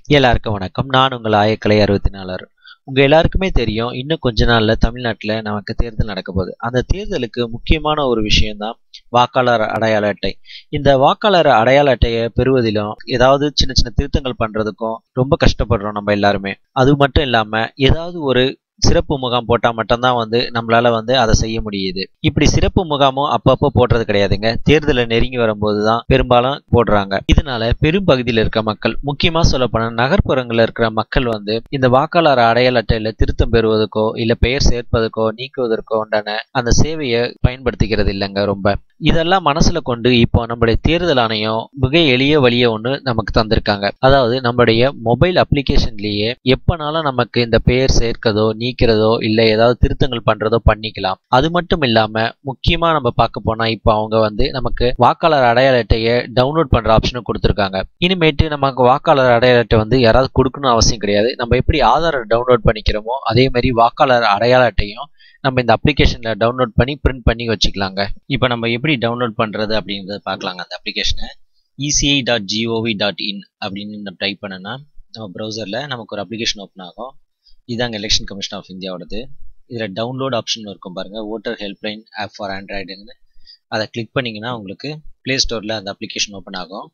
எல்லாருக்கும் வணக்கம் நான் உங்கள் ஆயக்கலை அறுபத்தி நாலர் உங்க எல்லாருக்குமே தெரியும் இன்னும் கொஞ்ச நாள்ல தமிழ்நாட்டுல நமக்கு தேர்தல் நடக்க போகுது அந்த தேர்தலுக்கு முக்கியமான ஒரு விஷயம்தான் வாக்காளர் அடையாள அட்டை இந்த வாக்காளர் அடையாள அட்டையை பெறுவதிலும் ஏதாவது சின்ன சின்ன திருத்தங்கள் பண்றதுக்கும் ரொம்ப கஷ்டப்படுறோம் நம்ம எல்லாருமே அது மட்டும் இல்லாம ஏதாவது ஒரு சிறப்பு முகாம் போட்டா மட்டும்தான் வந்து நம்மளால வந்து அதை செய்ய முடியுது இப்படி சிறப்பு முகாமும் அப்பப்போ போடுறது கிடையாதுங்க தேர்தலை நெருங்கி வரும்போது தான் பெரும்பாலும் போடுறாங்க இதனால பெரும் பகுதியில் இருக்க மக்கள் முக்கியமா சொல்ல போனா நகர்ப்புறங்கள்ல இருக்கிற மக்கள் வந்து இந்த வாக்காளர் அடையாள அட்டையில திருத்தம் பெறுவதற்கோ இல்ல பெயர் சேர்ப்பதற்கோ நீக்குவதற்கோ உண்டான அந்த சேவையை பயன்படுத்திக்கிறது இல்லைங்க ரொம்ப இதெல்லாம் மனசுல கொண்டு இப்போ நம்மளுடைய தேர்தல் ஆணையம் மிக எளிய வழியை ஒன்று நமக்கு தந்திருக்காங்க அதாவது நம்மளுடைய மொபைல் அப்ளிகேஷன்லயே எப்பனாலும் நமக்கு இந்த பெயர் சேர்க்கதோ நீக்கிறதோ இல்ல ஏதாவது திருத்தங்கள் பண்றதோ பண்ணிக்கலாம் அது மட்டும் இல்லாம முக்கியமா நம்ம பார்க்க போனா இப்போ அவங்க வந்து நமக்கு வாக்காளர் அடையாள அட்டையை டவுன்லோட் பண்ற ஆப்ஷனும் கொடுத்துருக்காங்க இனிமேட்டு நமக்கு வாக்காளர் அடையாள அட்டை வந்து யாராவது கொடுக்கணும் அவசியம் கிடையாது நம்ம எப்படி ஆதார் டவுன்லோட் பண்ணிக்கிறோமோ அதே மாதிரி வாக்காளர் அடையாள அட்டையும் நம்ம இந்த அப்ளிகேஷன்ல டவுன்லோட் பண்ணி பிரிண்ட் பண்ணி வச்சுக்கலாங்க இப்போ நம்ம எப்படி டவுன்லோட் பண்றது அப்படின்றத பார்க்கலாங்க அந்த அப்ளிகேஷனை ECI dot GOV dot in அப்படின்னு நம்ம டைப் பண்ணனா நம்ம ப்ரௌசரில் நமக்கு ஒரு அப்ளிகேஷன் ஓப்பன் ஆகும் இதாங்க எலெக்ஷன் கமிஷன் ஆஃப் இந்தியாவோடது இதில் டவுன்லோட் ஆப்ஷன் இருக்கும் பாருங்க ஓட்டர் ஹெல்ப்லைன் ஆப் ஃபார் ஆண்ட்ராய்டுன்னு அதை கிளிக் பண்ணிங்கன்னா உங்களுக்கு ப்ளே ஸ்டோரில் அந்த அப்ளிகேஷன் ஓப்பன் ஆகும்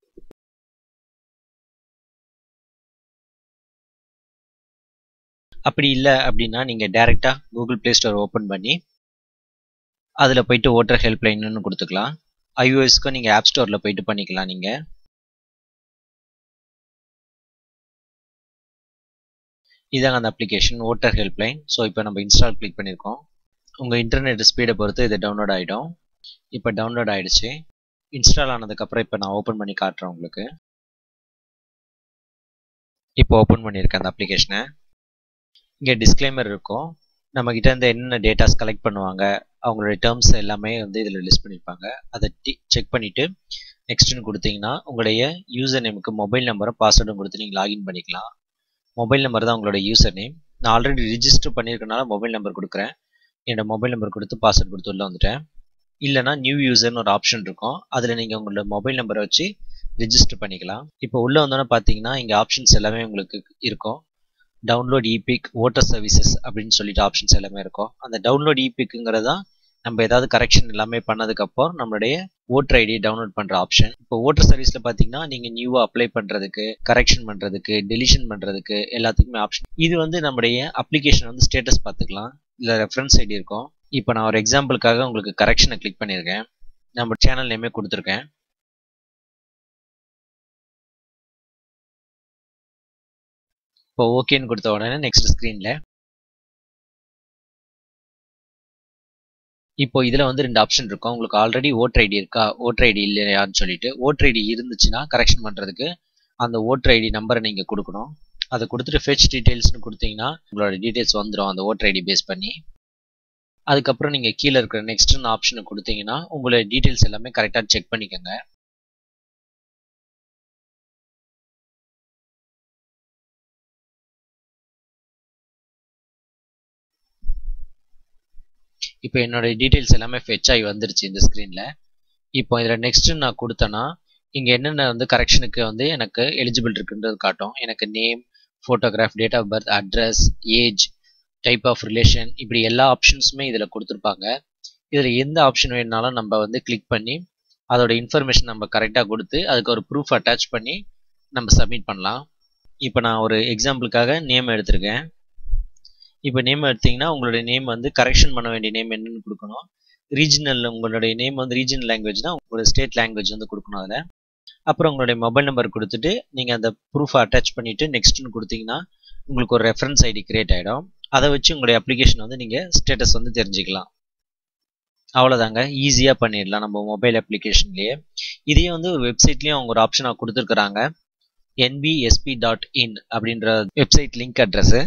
அப்படி இல்லை அப்படின்னா நீங்கள் டைரெக்டாக கூகுள் ப்ளே ஸ்டோர் ஓப்பன் பண்ணி அதில் போயிட்டு ஓட்டர் ஹெல்ப்லைன்னு கொடுத்துக்கலாம் ஐஓஎஸ்க்கும் நீங்கள் ஆப் ஸ்டோரில் போயிட்டு பண்ணிக்கலாம் நீங்கள் இதாங்க அந்த அப்ளிகேஷன் ஓட்டர் ஹெல்ப்லைன் ஸோ இப்போ நம்ம இன்ஸ்டால் கிளிக் பண்ணியிருக்கோம் உங்கள் இன்டர்நெட் ஸ்பீடை பொறுத்து இது டவுன்லோட் ஆகிடும் இப்போ டவுன்லோட் ஆகிடுச்சு இன்ஸ்டால் ஆனதுக்கப்புறம் இப்போ நான் ஓப்பன் பண்ணி காட்டுறேன் உங்களுக்கு இப்போ ஓப்பன் பண்ணியிருக்கேன் அந்த அப்ளிகேஷனை இங்கே டிஸ்க்ளைமர் இருக்கும் நம்மக்கிட்ட இருந்து என்னென்ன டேட்டாஸ் கலெக்ட் பண்ணுவாங்க அவங்களுடைய டேர்ம்ஸ் எல்லாமே வந்து இதில் லிஸ்ட் பண்ணியிருப்பாங்க அதை டி செக் பண்ணிவிட்டு நெக்ஸ்ட்டுன்னு கொடுத்தீங்கன்னா உங்களுடைய யூசர் நேமுக்கு மொபைல் நம்பரும் பாஸ்வேர்டும் கொடுத்து நீங்கள் லாகின் பண்ணிக்கலாம் மொபைல் நம்பர் தான் உங்களோட யூசர் நேம் நான் ஆல்ரெடி ரிஜிஸ்டர் பண்ணியிருக்கனால மொபைல் நம்பர் கொடுக்குறேன் என்னோட மொபைல் நம்பர் கொடுத்து பாஸ்வேர்ட் கொடுத்து உள்ள வந்துட்டேன் இல்லைனா நியூ யூசர்னு ஒரு ஆப்ஷன் இருக்கும் அதில் நீங்கள் உங்களோட மொபைல் நம்பரை வச்சு ரிஜிஸ்டர் பண்ணிக்கலாம் இப்போ உள்ளே வந்தோன்னே பார்த்தீங்கன்னா இங்கே ஆப்ஷன்ஸ் எல்லாமே உங்களுக்கு இருக்கும் டவுன்லோட் இபிக் ஓட்டர் சர்வீசஸ் அப்படின்னு சொல்லிட்டு ஆப்ஷன்ஸ் எல்லாமே இருக்கும் அந்த டவுன்லோட் இபிக்குங்கிறது தான் நம்ம ஏதாவது கரெக்ஷன் எல்லாமே பண்ணதுக்கப்புறம் நம்மளுடைய ஓட்டர் ஐடி டவுன்லோட் பண்ணுற ஆப்ஷன் இப்போ ஓட்டர் சர்வீஸில் பார்த்தீங்கன்னா நீங்கள் நியூவாக அப்ளை பண்ணுறதுக்கு கரெக்ஷன் பண்ணுறதுக்கு டெலிஷன் பண்ணுறதுக்கு எல்லாத்துக்குமே ஆப்ஷன் இது வந்து நம்முடைய அப்ளிகேஷன் வந்து ஸ்டேட்டஸ் பார்த்துக்கலாம் இல்லை ரெஃபரன்ஸ் ஐடி இருக்கும் இப்போ நான் ஒரு எக்ஸாம்பிளுக்காக உங்களுக்கு கரெக்ஷனை கிளிக் பண்ணியிருக்கேன் நம்ம சேனல் நேமே கொடுத்துருக்கேன் இப்போ ஓகேன்னு கொடுத்த உடனே நெக்ஸ்ட் ஸ்க்ரீனில் இப்போ இதில் வந்து ரெண்டு ஆப்ஷன் இருக்கும் உங்களுக்கு ஆல்ரெடி ஓட்டர் ஐடி இருக்கா ஓட்டர் ஐடி இல்லையான்னு சொல்லிட்டு ஓட்டர் ஐடி இருந்துச்சுன்னா கரெக்ஷன் பண்ணுறதுக்கு அந்த ஓட்டர் ஐடி நம்பரை நீங்கள் கொடுக்கணும் அதை கொடுத்துட்டு ஃபெச் டீட்டெயில்ஸ்னு கொடுத்தீங்கன்னா உங்களோட டீட்டெயில்ஸ் வந்துடும் அந்த ஓட்டர் ஐடி பேஸ் பண்ணி அதுக்கப்புறம் நீங்கள் கீழே இருக்கிற நெக்ஸ்ட்னு ஆப்ஷனை கொடுத்தீங்கன்னா உங்களோட டீட்டெயில்ஸ் எல்லாமே கரெக்டாக செக் பண்ணிக்கோங்க இப்போ என்னோட டீட்டெயில்ஸ் எல்லாமே ஃபெச் ஆகி வந்துருச்சு இந்த ஸ்க்ரீனில் இப்போ இதில் நெக்ஸ்ட்டு நான் கொடுத்தேன்னா இங்கே என்னென்ன வந்து கரெக்ஷனுக்கு வந்து எனக்கு எலிஜிபிள் இருக்குன்றது காட்டும் எனக்கு name photograph date of birth address age type of relation இப்படி எல்லா ஆப்ஷன்ஸுமே இதில் கொடுத்துருப்பாங்க இதில் எந்த ஆப்ஷன் வேணுனாலும் நம்ம வந்து கிளிக் பண்ணி அதோட இன்ஃபர்மேஷன் நம்ம கரெக்டாக கொடுத்து அதுக்கு ஒரு ப்ரூஃப் அட்டாச் பண்ணி நம்ம சப்மிட் பண்ணலாம் இப்போ நான் ஒரு எக்ஸாம்பிளுக்காக நேம் எடுத்திருக்கேன் இப்போ நேம் எடுத்தீங்கன்னா உங்களுடைய நேம் வந்து கரெக்ஷன் பண்ண வேண்டிய நேம் என்னன்னு கொடுக்கணும் ரீஜனல் உங்களுடைய நேம் வந்து ரீஜனல் லாங்குவேஜ்னா உங்களோட ஸ்டேட் லாங்குவேஜ் வந்து கொடுக்கணும் அதில் அப்புறம் உங்களுடைய மொபைல் நம்பர் கொடுத்துட்டு நீங்கள் அந்த ப்ரூஃபை அட்டாச் பண்ணிவிட்டு நெக்ஸ்ட்னு கொடுத்தீங்கன்னா உங்களுக்கு ஒரு ரெஃபரன்ஸ் ஐடி கிரியேட் ஆகிடும் அதை வச்சு உங்களுடைய அப்ளிகேஷன் வந்து நீங்கள் ஸ்டேட்டஸ் வந்து தெரிஞ்சுக்கலாம் அவ்வளோதாங்க ஈஸியாக பண்ணிடலாம் நம்ம மொபைல் அப்ளிகேஷன்லேயே இதே வந்து ஒரு வெப்சைட்லேயும் அவங்க ஒரு ஆப்ஷனாக கொடுத்துருக்குறாங்க என்பிஎஸ்பி டாட் இன் அப்படின்ற வெப்சைட் லிங்க் அட்ரஸு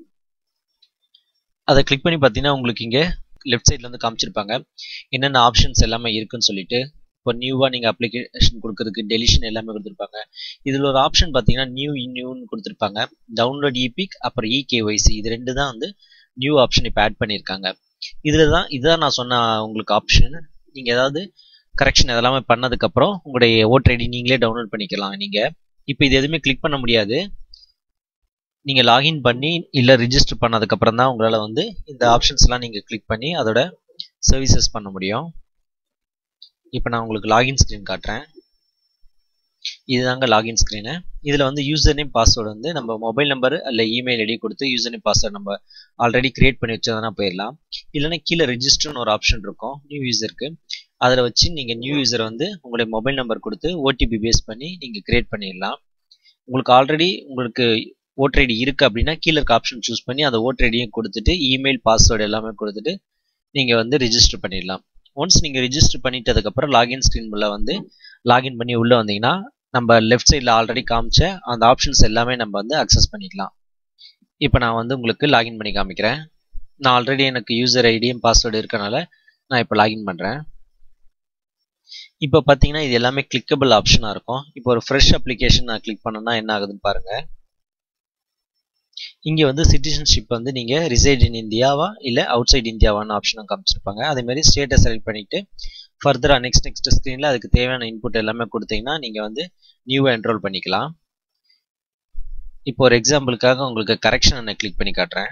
அதை கிளிக் பண்ணி பார்த்தீங்கன்னா உங்களுக்கு இங்கே லெஃப்ட் சைடில் வந்து காமிச்சிருப்பாங்க என்னென்ன ஆப்ஷன்ஸ் எல்லாமே இருக்குன்னு சொல்லிட்டு இப்போ நியூவாக நீங்கள் அப்ளிகேஷன் கொடுக்கறதுக்கு டெலிஷன் எல்லாமே கொடுத்துருப்பாங்க இதில் ஒரு ஆப்ஷன் பார்த்தீங்கன்னா நியூ நியூன்னு கொடுத்துருப்பாங்க டவுன்லோட் இபிக் அப்புறம் இகேஒய்சி இது ரெண்டு தான் வந்து நியூ ஆப்ஷன் இப்போ ஆட் பண்ணியிருக்காங்க இதில் தான் இதுதான் நான் சொன்ன உங்களுக்கு ஆப்ஷன் நீங்கள் ஏதாவது கரெக்ஷன் இதெல்லாமே பண்ணதுக்கப்புறம் உங்களுடைய ஓட்டர் ஐடி நீங்களே டவுன்லோட் பண்ணிக்கலாம் நீங்கள் இப்போ இது எதுவுமே கிளிக் பண்ண முடியாது நீங்கள் லாகின் பண்ணி இல்லை ரிஜிஸ்டர் பண்ணதுக்கப்புறம் தான் உங்களால் வந்து இந்த ஆப்ஷன்ஸ்லாம் நீங்கள் கிளிக் பண்ணி அதோட சர்வீசஸ் பண்ண முடியும் இப்போ நான் உங்களுக்கு லாகின் ஸ்க்ரீன் காட்டுறேன் இதுதாங்க லாகின் ஸ்க்ரீனு இதில் வந்து யூசர் நேம் பாஸ்வேர்டு வந்து நம்ம மொபைல் நம்பர் அல்ல இமெயில் ஐடி கொடுத்து யூசர் நேம் பாஸ்வேர்டு நம்ம ஆல்ரெடி கிரியேட் பண்ணி வச்சதுனா போயிடலாம் இல்லைன்னா கீழே ரிஜிஸ்டர்னு ஒரு ஆப்ஷன் இருக்கும் நியூ யூசருக்கு அதில் வச்சு நீங்கள் நியூ யூசர் வந்து உங்களுடைய மொபைல் நம்பர் கொடுத்து ஓடிபி பேஸ் பண்ணி நீங்கள் கிரியேட் பண்ணிடலாம் உங்களுக்கு ஆல்ரெடி உங்களுக்கு ஓட்டர் ஐடி இருக்குது அப்படின்னா கீழே இருக்க ஆப்ஷன் சூஸ் பண்ணி அந்த ஓட்டர் ஐடியும் கொடுத்துட்டு இமெயில் பாஸ்வேர்டு எல்லாமே கொடுத்துட்டு நீங்கள் வந்து ரிஜிஸ்டர் பண்ணிடலாம் ஒன்ஸ் நீங்கள் ரிஜிஸ்டர் பண்ணிட்டதுக்கப்புறம் லாகின் ஸ்க்ரீன் உள்ள வந்து லாகின் பண்ணி உள்ளே வந்தீங்கன்னா நம்ம லெஃப்ட் சைடில் ஆல்ரெடி காமிச்ச அந்த ஆப்ஷன்ஸ் எல்லாமே நம்ம வந்து அக்சஸ் பண்ணிக்கலாம் இப்போ நான் வந்து உங்களுக்கு லாகின் பண்ணி காமிக்கிறேன் நான் ஆல்ரெடி எனக்கு யூசர் ஐடியும் பாஸ்வேர்டு இருக்கனால நான் இப்போ லாகின் பண்ணுறேன் இப்போ பார்த்தீங்கன்னா இது எல்லாமே கிளிக்கபிள் ஆப்ஷனாக இருக்கும் இப்போ ஒரு ஃப்ரெஷ் அப்ளிகேஷன் நான் கிளிக் பண்ணேன்னா என்ன ஆகுதுன்னு பாருங்கள் இங்கே வந்து சிட்டிசன்ஷிப் வந்து நீங்கள் ரிசைட் இன் இந்தியாவா இல்லை அவுட் சைட் இந்தியாவான்னு ஆப்ஷனும் காமிச்சிருப்பாங்க அதேமாதிரி ஸ்டேட்டை செலக்ட் பண்ணிவிட்டு ஃபர்தராக நெக்ஸ்ட் நெக்ஸ்ட் ஸ்க்ரீனில் அதுக்கு தேவையான இன்புட் எல்லாமே கொடுத்தீங்கன்னா நீங்கள் வந்து நியூவாக என்ரோல் பண்ணிக்கலாம் இப்போ ஒரு எக்ஸாம்பிளுக்காக உங்களுக்கு கரெக்ஷன் நான் கிளிக் பண்ணி காட்டுறேன்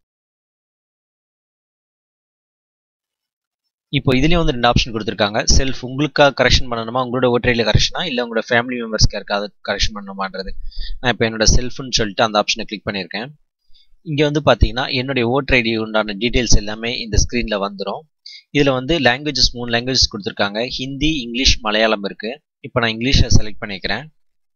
இப்போ இதுலேயும் வந்து ரெண்டு ஆப்ஷன் கொடுத்துருக்காங்க செல்ஃப் உங்களுக்காக கரெக்ஷன் பண்ணணுமா உங்களோட ஓட்டரையில் கரெக்ஷனா இல்லை உங்களோட ஃபேமிலி மெம்பர்ஸ்க்கு யாருக்காவது கரெக்ஷன் பண்ணணுமான்றது நான் இப்போ என்னோட செல்ஃப்னு சொல்லிட்டு அந்த ஆப்ஷனை கிளிக் பண்ணியிருக்கேன் இங்கே வந்து பார்த்தீங்கன்னா என்னுடைய ஓட்டர் ஐடி உண்டான டீட்டெயில்ஸ் எல்லாமே இந்த ஸ்க்ரீனில் வந்துடும் இதில் வந்து லாங்குவேஜஸ் மூணு லாங்குவேஜஸ் கொடுத்துருக்காங்க ஹிந்தி இங்கிலீஷ் மலையாளம் இருக்குது இப்போ நான் இங்கிலீஷை செலக்ட் பண்ணிக்கிறேன்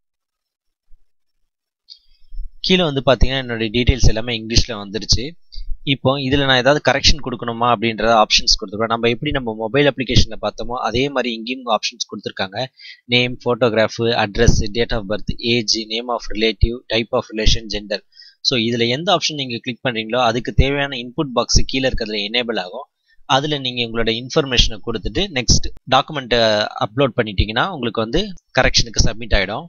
கீழே வந்து பார்த்தீங்கன்னா என்னுடைய டீட்டெயில்ஸ் எல்லாமே இங்கிலீஷில் வந்துருச்சு இப்போ இதில் நான் ஏதாவது கரெக்ஷன் கொடுக்கணுமா அப்படின்றத ஆப்ஷன்ஸ் கொடுத்துருப்பேன் நம்ம எப்படி நம்ம மொபைல் அப்ளிகேஷனில் பார்த்தோமோ அதே மாதிரி இங்கேயும் ஆப்ஷன்ஸ் கொடுத்துருக்காங்க name photograph address date of birth age name of relative type of relation gender so இதில் எந்த ஆப்ஷன் நீங்கள் கிளிக் பண்ணுறீங்களோ அதுக்கு தேவையான இன்புட் பாக்ஸ் கீழே இருக்கிறதுல எனேபிள் ஆகும் அதில் நீங்கள் உங்களோட இன்ஃபர்மேஷனை கொடுத்துட்டு நெக்ஸ்ட் டாக்குமெண்ட்டை அப்லோட் பண்ணிட்டீங்கன்னா உங்களுக்கு வந்து கரெக்ஷனுக்கு சப்மிட் ஆகிடும்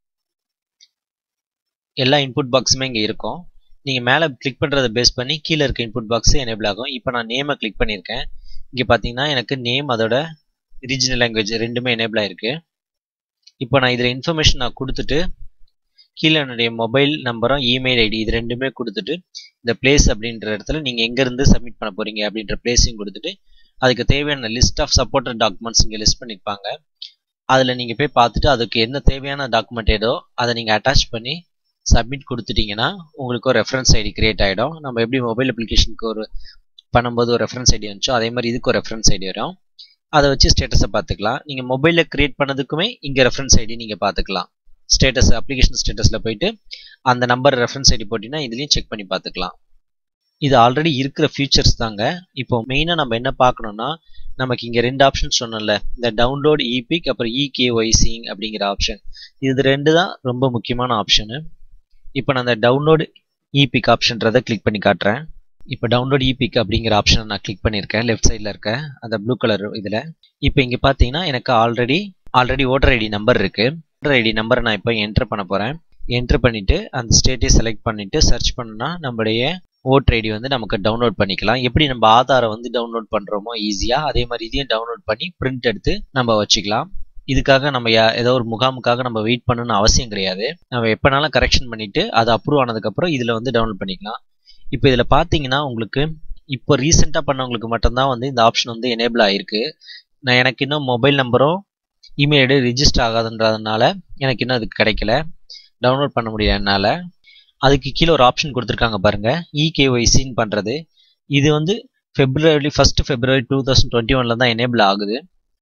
எல்லா இன்புட் பாக்ஸுமே இங்கே இருக்கும் நீங்கள் மேலே கிளிக் பண்ணுறதை பேஸ் பண்ணி கீழே இருக்க இன்புட் பாக்ஸ் எனேபிள் ஆகும் இப்போ நான் நேமை கிளிக் பண்ணியிருக்கேன் இங்கே பார்த்தீங்கன்னா எனக்கு நேம் அதோட ரீஜனல் லாங்குவேஜ் ரெண்டுமே எனேபிள் ஆயிருக்கு இப்போ நான் இதில் இன்ஃபர்மேஷன் நான் கொடுத்துட்டு கீழே என்னுடைய மொபைல் நம்பரும் இமெயில் ஐடி இது ரெண்டுமே கொடுத்துட்டு இந்த பிளேஸ் அப்படின்ற இடத்துல நீங்கள் எங்கேருந்து சப்மிட் பண்ண போகிறீங்க அப்படின்ற பிளேஸையும் கொடுத்துட்டு அதுக்கு தேவையான லிஸ்ட் ஆஃப் சப்போர்ட்டட் டாக்குமெண்ட்ஸ் இங்கே லிஸ்ட் பண்ணியிருப்பாங்க அதில் நீங்கள் போய் பார்த்துட்டு அதுக்கு என்ன தேவையான டாக்குமெண்ட் ஏதோ அதை நீங்கள் அட்டாச் பண்ணி சப்மிட் கொடுத்துட்டீங்கன்னா உங்களுக்கு ஒரு ரெஃபரன்ஸ் ஐடி கிரியேட் ஆகிடும் நம்ம எப்படி மொபைல் அப்ளிகேஷனுக்கு ஒரு பண்ணும்போது ஒரு ரெஃபரன்ஸ் ஐடி வந்துச்சோ அதே மாதிரி இதுக்கு ஒரு ரெஃபரன்ஸ் ஐடி வரும் அதை வச்சு ஸ்டேட்டஸை பார்த்துக்கலாம் நீங்கள் மொபைலில் கிரியேட் பண்ணதுக்குமே இங்கே ரெஃபரன்ஸ் ஐடி நீங்கள் பார்த்துக்கலாம் ஸ்டேட்டஸ் அப்ளிகேஷன் ஸ்டேட்டஸில் போயிட்டு அந்த நம்பர் ரெஃபரன்ஸ் ஐடி போட்டிங்கன்னா இதுலேயும் செக் பண்ணி பார்த்துக்கலாம் இது ஆல்ரெடி இருக்கிற ஃபியூச்சர்ஸ் தாங்க இப்போ மெயினாக நம்ம என்ன பார்க்கணும்னா நமக்கு இங்கே ரெண்டு ஆப்ஷன் சொன்னோம்ல இந்த டவுன்லோட் இபிக் அப்புறம் இகேஒய்சிங் அப்படிங்கிற ஆப்ஷன் இது ரெண்டு தான் ரொம்ப முக்கியமான ஆப்ஷனு இப்போ நான் அந்த டவுன்லோட் இபிக் ஆப்ஷன்றதை கிளிக் பண்ணி காட்டுறேன் இப்போ டவுன்லோட் இபிக் அப்படிங்கிற ஆப்ஷனை நான் கிளிக் பண்ணியிருக்கேன் லெஃப்ட் சைடில் இருக்க அந்த ப்ளூ கலர் இதில் இப்போ இங்கே பார்த்தீங்கன்னா எனக்கு already already voter ID number இருக்குது ஓட்டர் ஐடி நம்பரை நான் இப்போ என்டர் பண்ண போகிறேன் என்டர் பண்ணிவிட்டு அந்த ஸ்டேட்டை செலக்ட் பண்ணிவிட்டு சர்ச் பண்ணால் நம்மளுடைய ஓட்டர் ஐடி வந்து நமக்கு டவுன்லோட் பண்ணிக்கலாம் எப்படி நம்ம ஆதாரை வந்து டவுன்லோட் பண்ணுறோமோ ஈஸியாக அதே மாதிரி இதையும் டவுன்லோட் பண்ணி பிரிண்ட் எடுத்து நம்ம வச்சுக்கலாம் இதுக்காக நம்ம ஏதோ ஒரு முகாமுக்காக நம்ம வெயிட் பண்ணணும்னு அவசியம் கிடையாது நம்ம எப்போனாலும் கரெக்ஷன் பண்ணிவிட்டு அது அப்ரூவ் ஆனதுக்கப்புறம் இதில் வந்து டவுன்லோட் பண்ணிக்கலாம் இப்போ இதில் பார்த்தீங்கன்னா உங்களுக்கு இப்போ ரீசெண்டாக பண்ணவங்களுக்கு மட்டும்தான் வந்து இந்த ஆப்ஷன் வந்து எனேபிள் ஆகிருக்கு நான் எனக்கு இன்னும் மொபைல் நம்பரும் இமெயில் ஐடி ரிஜிஸ்டர் ஆகாதுன்றதுனால எனக்கு இன்னும் அதுக்கு கிடைக்கல டவுன்லோட் பண்ண முடியல என்னால் அதுக்கு கீழே ஒரு ஆப்ஷன் கொடுத்துருக்காங்க பாருங்கள் இகேஒய்சின்னு பண்ணுறது இது வந்து February first February two thousand twenty ஒனில் தான் எனேபிள் ஆகுது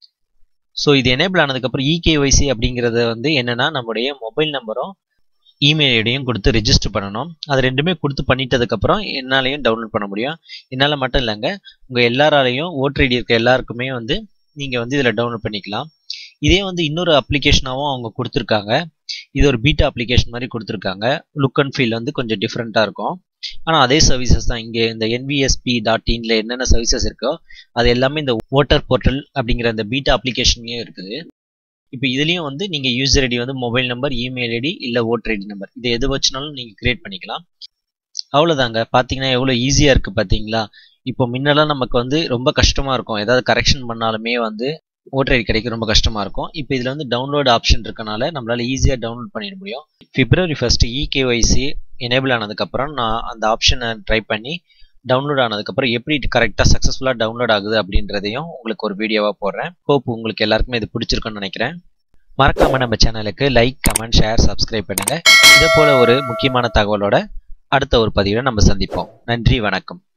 ஸோ இது எனேபிள் ஆனதுக்கப்புறம் இகேஒய்சி அப்படிங்கிறது வந்து என்னென்னா நம்முடைய மொபைல் நம்பரும் இமெயில் ஐடியும் கொடுத்து ரெஜிஸ்டர் பண்ணணும் அது ரெண்டுமே கொடுத்து பண்ணிட்டதுக்கப்புறம் என்னாலையும் டவுன்லோட் பண்ண முடியும் என்னால் மட்டும் இல்லைங்க உங்கள் எல்லாராலையும் ஓட்டர் ஐடி இருக்க எல்லாருக்குமே வந்து நீங்கள் வந்து இதில் டவுன்லோட் பண்ணிக்கலாம் இதே வந்து இன்னொரு அப்ளிகேஷனாகவும் அவங்க கொடுத்துருக்காங்க இது ஒரு பீட்டா அப்ளிகேஷன் மாதிரி கொடுத்துருக்காங்க லுக் அண்ட் ஃபீல் வந்து கொஞ்சம் டிஃப்ரெண்ட்டாக இருக்கும் ஆனால் அதே சர்வீசஸ் தான் இங்கே இந்த என்பிஎஸ்பி டாட் இன்ல என்னென்ன சர்வீசஸ் இருக்கோ அது எல்லாமே இந்த ஓட்டர் போர்ட்டல் அப்படிங்கிற இந்த பீட்டா அப்ளிகேஷன்லேயும் இருக்குது இப்போ இதுலேயும் வந்து நீங்கள் யூசர் ஐடி வந்து மொபைல் நம்பர் இமெயில் ஐடி இல்லை ஓட்டர் ஐடி நம்பர் இதை எது வச்சுனாலும் நீங்கள் கிரியேட் பண்ணிக்கலாம் அவ்வளோதாங்க பார்த்தீங்கன்னா எவ்வளோ ஈஸியாக இருக்குது பார்த்தீங்களா இப்போ முன்னெல்லாம் நமக்கு வந்து ரொம்ப கஷ்டமாக இருக்கும் ஏதாவது கரெக்ஷன் பண்ணாலுமே வந்து ஓட்டர் ஐடி கிடைக்க ரொம்ப கஷ்டமாக இருக்கும் இப்போ இதில் வந்து டவுன்லோட் ஆப்ஷன் இருக்கனால நம்மளால் ஈஸியாக டவுன்லோட் பண்ணிட முடியும் பிப்ரவரி ஃபஸ்ட்டு இகேஒய்சி எனேபிள் ஆனதுக்கப்புறம் நான் அந்த ஆப்ஷனை ட்ரை பண்ணி டவுன்லோட் ஆனதுக்கப்புறம் எப்படி கரெக்டாக சக்ஸஸ்ஃபுல்லாக டவுன்லோட் ஆகுது அப்படின்றதையும் உங்களுக்கு ஒரு வீடியோவாக போடுறேன் ஹோப் உங்களுக்கு எல்லாருக்குமே இது பிடிச்சிருக்குன்னு நினைக்கிறேன் மறக்காமல் நம்ம சேனலுக்கு லைக் கமெண்ட் ஷேர் சப்ஸ்கிரைப் பண்ணுங்கள் இதே போல் ஒரு முக்கியமான தகவலோட அடுத்த ஒரு பதிவில் நம்ம சந்திப்போம் நன்றி வணக்கம்